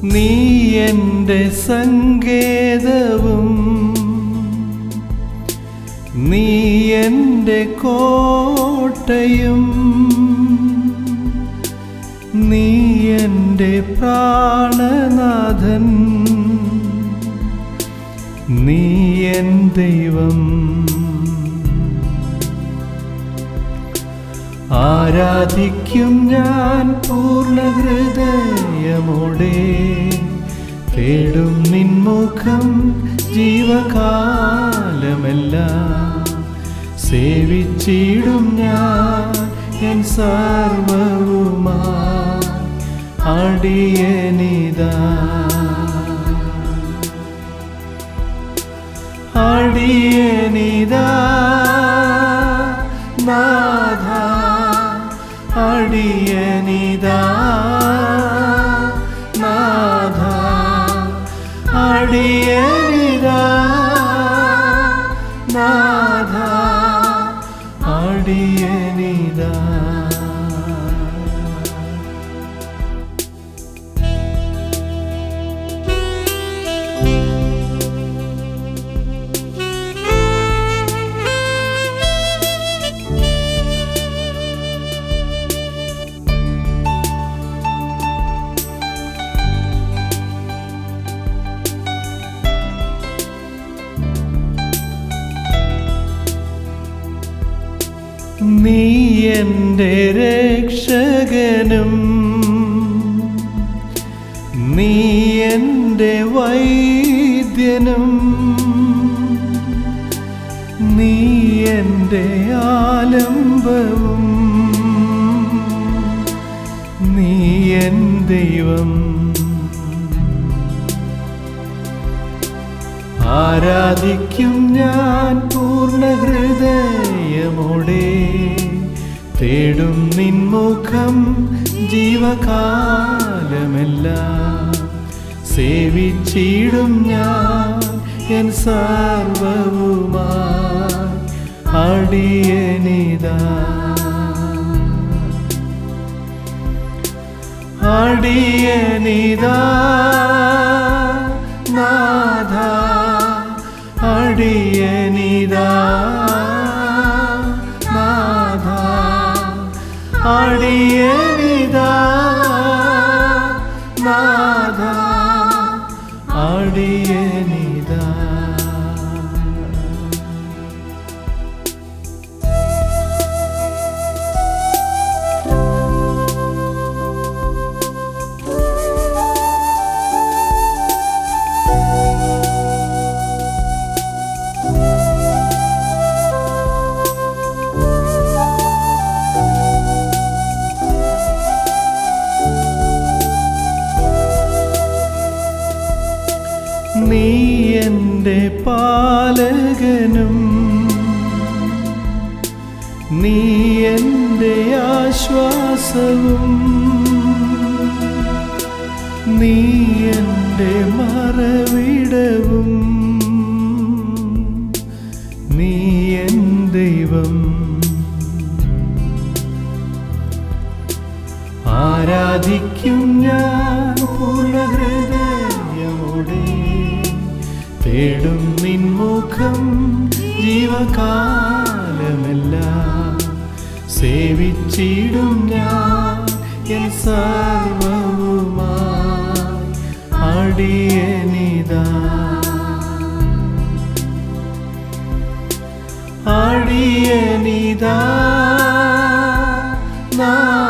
നീ എൻ്റെ സങ്കേതവും നീ എൻ്റെ കോട്ടയും നീ എൻ്റെ പ്രാണനാഥൻ നീ എൻ ദൈവം ആരാധിക്കും ഞാൻ പൂർണ്ണ ഹൃദയമോടെ തേടും നിൻമുഖം ജീവകാലമെല്ലാം സേവിച്ചിടും ഞാൻ എൻ സർവവുമാ അടിയനിതാ അടിയനിതാ നാഥ അടിയനിതാ നാഥ അടിയനിതാ നാഥ അടിയനിതാ നീ എൻ്റെ രക്ഷകനും നീ എൻ്റെ വൈദ്യനും നീ എൻ്റെ ആലംബവും നീ എൻ ദൈവം ആരാധിക്കും ഞാൻ പൂർണ്ണ ഹൃദയമോടെ തേടും നിൻമുഖം ജീവകാലമെല്ലാം സേവിച്ചിടും ഞാൻ എൻ സർവവുമാ അടിയനിതാ അടിയനിതാ നാഥ അടിയനിതാ നാഥ അടിയനിതാ നാഥ അടിയനിതാ നീ എൻ്റെ പാലകനും നീ എൻ്റെ ആശ്വാസവും നീ എൻ്റെ മറവിടവും നീ എൻ ദൈവം ആരാധിക്കും ഞാൻ പൂർണ്ണ ഹൃദയമോടെ തേടും നിൻമുഖം ജീവകാലമെല്ലാം സേവിച്ചിടും ഞാൻ എൻ സർവവുമായി അടിയനിതാ അടിയനിതാ നാ